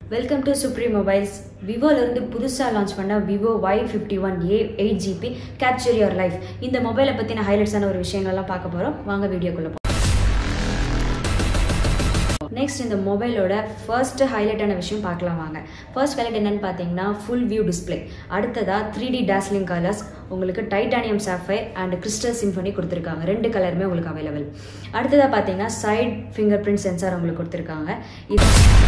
welcome to Supreme Mobiles விவோலேருந்து புதுசாக launch பண்ண Vivo Y fifty one A eight GB capture your life இந்த மொபைலை பற்றின ஹைலைட்ஸான ஒரு விஷயங்கள்லாம் பார்க்க போகிறோம் வாங்க வீடியோக்குள்ளே போகலாம் நெக்ஸ்ட் இந்த மொபைலோட ஃபர்ஸ்ட் ஹைலைட்டான விஷயம் பார்க்கலாம் வாங்க ஃபர்ஸ்ட் ஹைலைட் என்னன்னு பார்த்தீங்கன்னா ஃபுல் வியூ டிஸ்பிளே அடுத்ததாக த்ரீ டி டாஸ்லிங் கலர்ஸ் உங்களுக்கு titanium sapphire and crystal symphony கொடுத்துருக்காங்க ரெண்டு கலருமே உங்களுக்கு அவைலபிள் அடுத்ததாக பார்த்தீங்கன்னா சைட் ஃபிங்கர் பிரிண்ட் சென்சார் உங்களுக்கு கொடுத்துருக்காங்க இது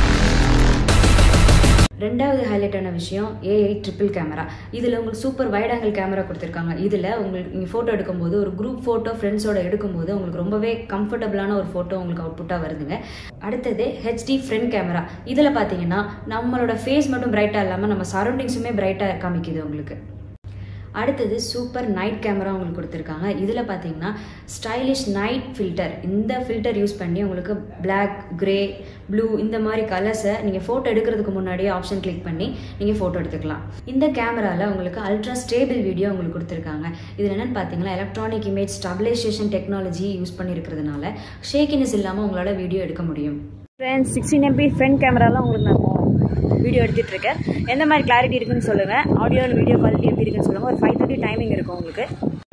ரெண்டாவது ஹைலைட்டான விஷயம் ஏஐ ட்ரிபிள் கேமரா இதில் உங்களுக்கு சூப்பர் வைட் ஆங்கிள் கேமரா கொடுத்துருக்காங்க இதில் உங்களுக்கு நீங்கள் ஃபோட்டோ எடுக்கும்போது ஒரு குரூப் ஃபோட்டோ ஃப்ரெண்ட்ஸோட எடுக்கும்போது உங்களுக்கு ரொம்பவே கம்ஃபர்டபுளான ஒரு ஃபோட்டோ உங்களுக்கு அவுட்புட்டாக வருதுங்க அடுத்தது ஹெச்டி ஃப்ரண்ட் கேமரா இதில் பார்த்தீங்கன்னா நம்மளோட ஃபேஸ் மட்டும் பிரைட்டாக இல்லாமல் நம்ம சரௌண்டிங்ஸுமே பிரைட்டாக காமிக்குது உங்களுக்கு அடுத்தது சூப்பர் நைட் கேமரா உங்களுக்கு கொடுத்துருக்காங்க இதில் பார்த்தீங்கன்னா ஸ்டைலிஷ் நைட் ஃபில்டர் இந்த ஃபில்டர் யூஸ் பண்ணி உங்களுக்கு பிளாக் கிரே ப்ளூ இந்த மாதிரி கலர்ஸை நீங்கள் ஃபோட்டோ எடுக்கிறதுக்கு முன்னாடியே ஆப்ஷன் கிளிக் பண்ணி நீங்கள் ஃபோட்டோ எடுத்துக்கலாம் இந்த கேமராவில் உங்களுக்கு அல்ட்ரா ஸ்டேபிள் வீடியோ உங்களுக்கு கொடுத்துருக்காங்க இதில் என்னென்னு பார்த்தீங்கன்னா electronic image stabilisation technology use பண்ணியிருக்கிறதுனால ஷேக்கினஸ் இல்லாமல் உங்களால் வீடியோ எடுக்க முடியும் ஃப்ரெண்ட்ஸ் சிக்ஸ்டீன் எம்பி ஃப்ரண்ட் கேமராலாம் உங்களுக்கு நான் வீடியோ எடுத்துகிட்டு இருக்கேன் எந்த மாதிரி கிளாரிட்டி இருக்குன்னு சொல்லுங்கள் ஆடியோ வீடியோ குவாலிட்டி எப்படி இருக்குன்னு சொல்லுங்கள் ஒரு ஃபைவ் தேர்ட்டி டைமிங் இருக்கும் உங்களுக்கு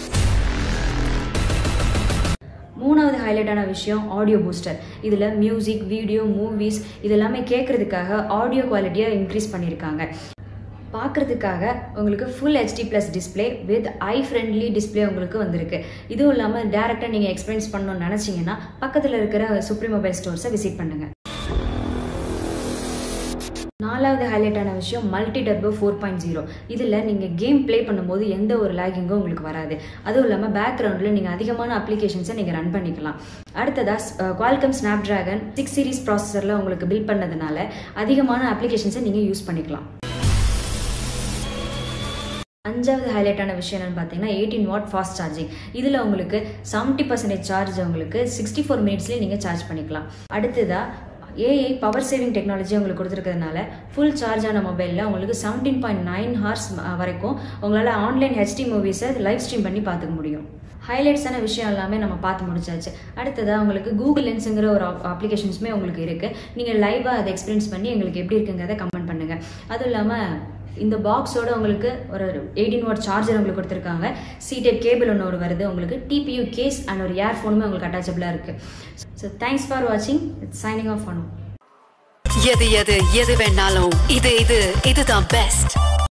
மூணாவது ஹைலைட்டான விஷயம் ஆடியோ பூஸ்டர் இதில் மியூசிக் வீடியோ மூவிஸ் இதெல்லாமே கேட்குறதுக்காக ஆடியோ குவாலிட்டியை இன்க்ரீஸ் பண்ணியிருக்காங்க பார்க்குறதுக்காக உங்களுக்கு full HD plus display with eye friendly display உங்களுக்கு வந்திருக்கு இதுவும் இல்லாமல் டேரெக்டாக நீங்கள் எக்ஸ்பீரியன்ஸ் பண்ணணும்னு நினச்சிங்கன்னா பக்கத்தில் இருக்கிற சுப்ரீம் மொபைல் ஸ்டோர்ஸை விசிட் பண்ணுங்கள் நாலாவது ஹைலைட்டான விஷயம் multi turbo four point zero இதில் நீங்கள் கேம் ப்ளே பண்ணும்போது எந்த ஒரு லேகிங்கும் உங்களுக்கு வராது அதுவும் இல்லாமல் பேக்ரவுண்டில் நீங்கள் அதிகமான அப்ளிகேஷன்ஸை நீங்கள் ரன் பண்ணிக்கலாம் அடுத்ததாக Qualcomm Snapdragon six series ப்ராசஸரில் உங்களுக்கு பில்ட் பண்ணதுனால அதிகமான அப்ளிகேஷன்ஸை நீங்கள் யூஸ் பண்ணிக்கலாம் அஞ்சாவது ஹைலைட்டான விஷயம் என்னன்னு பார்த்தீங்கன்னா எயிட்டீன் வாட் ஃபாஸ்ட் சார்ஜிங் இதில் உங்களுக்கு செவன்ட்டி பர்சன்டேஜ் சார்ஜ் உங்களுக்கு சிக்ஸ்டி ஃபோர் மினிட்ஸ்லேயே நீங்கள் சார்ஜ் பண்ணிக்கலாம் அடுத்ததாக ஏஐ பவர் சேவிங் டெக்னாலஜி உங்களுக்கு கொடுத்துருக்கிறதுனால ஃபுல் சார்ஜ் ஆன மொபைலில் உங்களுக்கு செவன்டீன் பாயிண்ட் நைன் ஹார்ஸ் வரைக்கும் உங்களால் ஆன்லைன் ஹெச்டி மூவிஸை லைவ் ஸ்ட்ரீம் பண்ணி பார்த்துக்க முடியும் ஹைலைட்ஸான விஷயம் எல்லாமே நம்ம பார்த்து முடிச்சாச்சு அடுத்ததாக உங்களுக்கு கூகுள் லென்ஸுங்கிற ஒரு அப்ளிகேஷன்ஸுமே உங்களுக்கு இருக்குது நீங்கள் லைவாக அதை எக்ஸ்பீரியன்ஸ் பண்ணி எங்களுக்கு எப்படி இருக்குங்கிறத கமெண்ட் பண்ணுங்கள் அதுவும் இல்லாமல் இந்த பாக்ஸோட உங்களுக்கு ஒரு எயிட்டீன் வாட் சார்ஜர் உங்களுக்கு கொடுத்துருக்காங்க சீட்டட் கேபிள் ஒன்று ஒரு வருது உங்களுக்கு டிபியூ கேஸ் அண்ட் ஒரு இயர்ஃபோனுமே உங்களுக்கு அட்டாச்சபிளாக இருக்குது ஸோ தேங்க்ஸ் ஃபார் வாட்சிங் இட்ஸ் சைனிங் ஆஃப் பண்ணும் எது எது எது வேணாலும் இது இது இதுதான் பெஸ்ட்